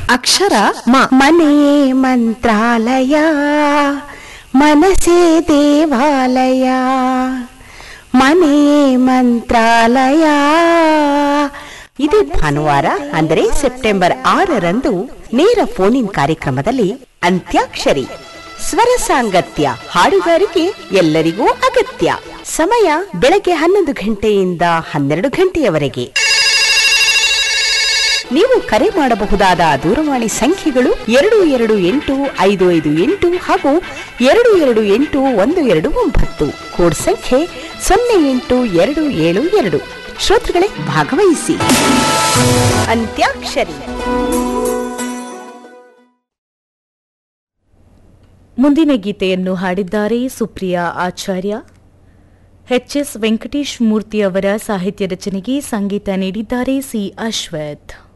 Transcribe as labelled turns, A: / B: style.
A: ಅಕ್ಷರ ಮ
B: ಮನೆ ಮಂತ್ರಾಲಯ ಮನಸೇ ದೇವಾಲಯ ಮನೆ ಮಂತ್ರಾಲಯ ಇದೇ ಭಾನುವಾರ ಅಂದರೆ ಸೆಪ್ಟೆಂಬರ್ ಆರರಂದು ನೇರ ಫೋನಿನ್ ಕಾರ್ಯಕ್ರಮದಲ್ಲಿ ಅಂತ್ಯಾಕ್ಷರಿ ಸ್ವರ ಸಾಂಗತ್ಯ ಹಾಡುಗಾರಿಕೆ ಎಲ್ಲರಿಗೂ ಅಗತ್ಯ ಸಮಯ ಬೆಳಗ್ಗೆ ಹನ್ನೊಂದು ಗಂಟೆಯಿಂದ ಹನ್ನೆರಡು ಗಂಟೆಯವರೆಗೆ ನೀವು ಕರೆ ಮಾಡಬಹುದಾದ ದೂರವಾಣಿ ಸಂಖ್ಯೆಗಳು ಎರಡು ಎರಡು ಎಂಟು ಐದು ಐದು ಎಂಟು ಹಾಗೂ ಎರಡು ಎರಡು ಎಂಟು ಒಂದು ಎರಡು ಒಂಬತ್ತು ಕೋಡ್ ಸಂಖ್ಯೆ ಸೊನ್ನೆ ಎಂಟು ಎರಡು ಏಳು ಎರಡು ಶ್ರೋತೃಗಳೇ ಭಾಗವಹಿಸಿ ಅಂತ್ಯಾಕ್ಷರಿ
C: ಮುಂದಿನ ಗೀತೆಯನ್ನು ಹಾಡಿದ್ದಾರೆ ಸುಪ್ರಿಯಾ ಆಚಾರ್ಯ ಎಚ್ ಎಸ್ ವೆಂಕಟೇಶ್ ಮೂರ್ತಿ ಅವರ ಸಾಹಿತ್ಯ ರಚನೆಗೆ ಸಂಗೀತ ನೀಡಿದ್ದಾರೆ ಸಿ ಅಶ್ವಥ್